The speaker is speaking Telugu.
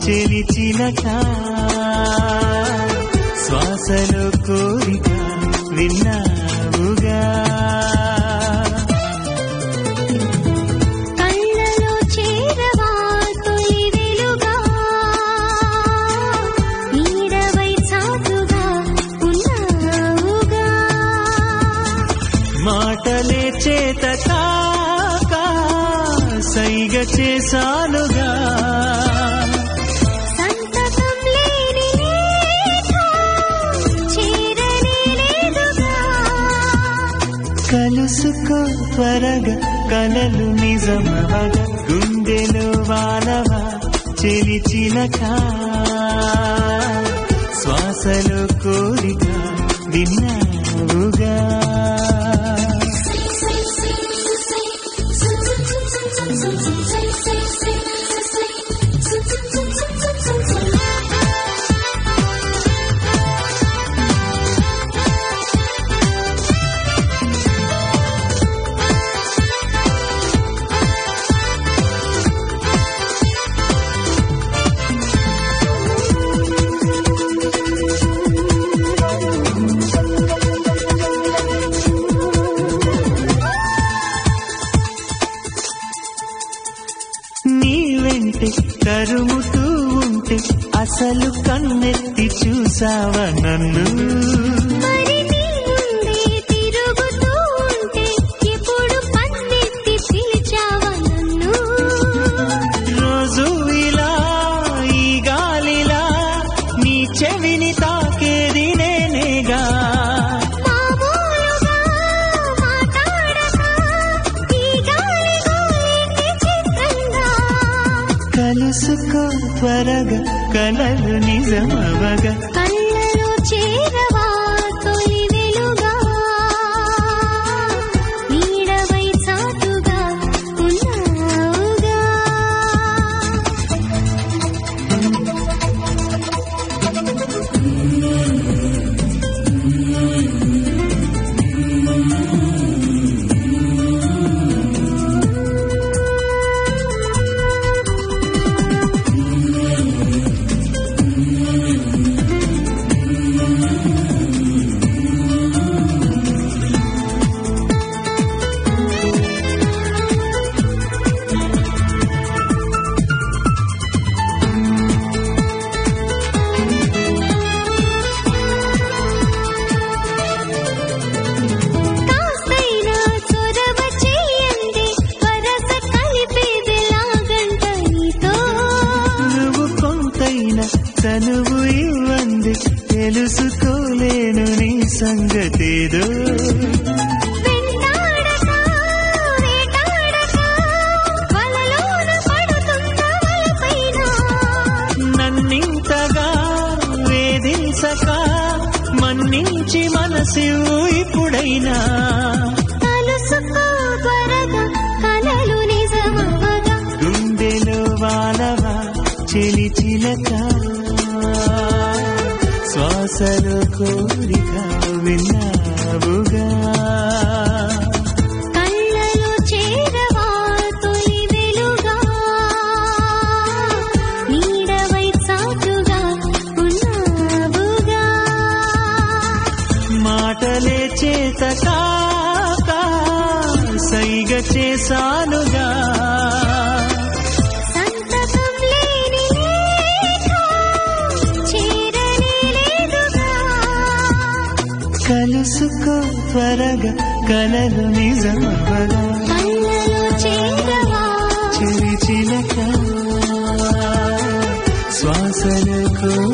చెలి చిలక శ్వాసలో కోరిక విన్నావుగా కళ్ళలో చేరవా తొలి వెలుగా నీడవై చాటుగా ఉన్నావుగా మాటలే చేత కాక సైగ చేశానుగా సంతకం లేని లేఖ చేరనే లేదుగా కలుసుకో త్వరగా కలలు నిజమవగా గుండెలో వానవా చెలి చిలక శ్వాసలో కోరిక విన్నావుగా నీ వెంటే తరుముతూ ఉంటే అసలు కన్నెత్తి చూసావా నన్ను మరి నీ ముందే తిరుగుతూ ఉంటే ఎప్పుడు పన్నెత్తి పిలిచావా నన్ను రోజు ఇలా ఈ గాలిలా నీ చెవిని తాకేది నేనేగా మామూలుగా మాట్లాడక ఈ గాలి గోలికి చిత్రంగా కలుసుకో త్వరగా కలలు నిజమవగా కళ్ళలో చేరవా తొలి వెలుగా నీడవై చాటుగా ఉన్నావుగా కాస్తైనా చొరవ చేయండి వరస కలిపేదిలాగంట నీతో నువ్వు కొంతైనా తనువు ఇవ్వంది తెలుసుకోలేను నీ సంగతేదో వెంటాడక వేటాడక వలలోన పడుతున్న వలపైన నన్నింతగా వేధించక మన్నించి మనసివు ఇప్పుడైనా కలుసుకో త్వరగా కలలు నిజమవగా గుండెలో వానవా చెలి చిలక శ్వాసలో కోరిక విన్నావుగా కళ్ళలో చేరవా తొలి వెలుగా నీడవై చాటుగా ఉన్నావుగా మాటలే చేత కాక సైగ చేశానుగా సంతకం లేని లేఖ చేరనే లేదుగా కలుసుకో త్వరగా కలలు నిజమవగా కళ్ళలో చేరవా చిలి చిలక శ్వాసలకు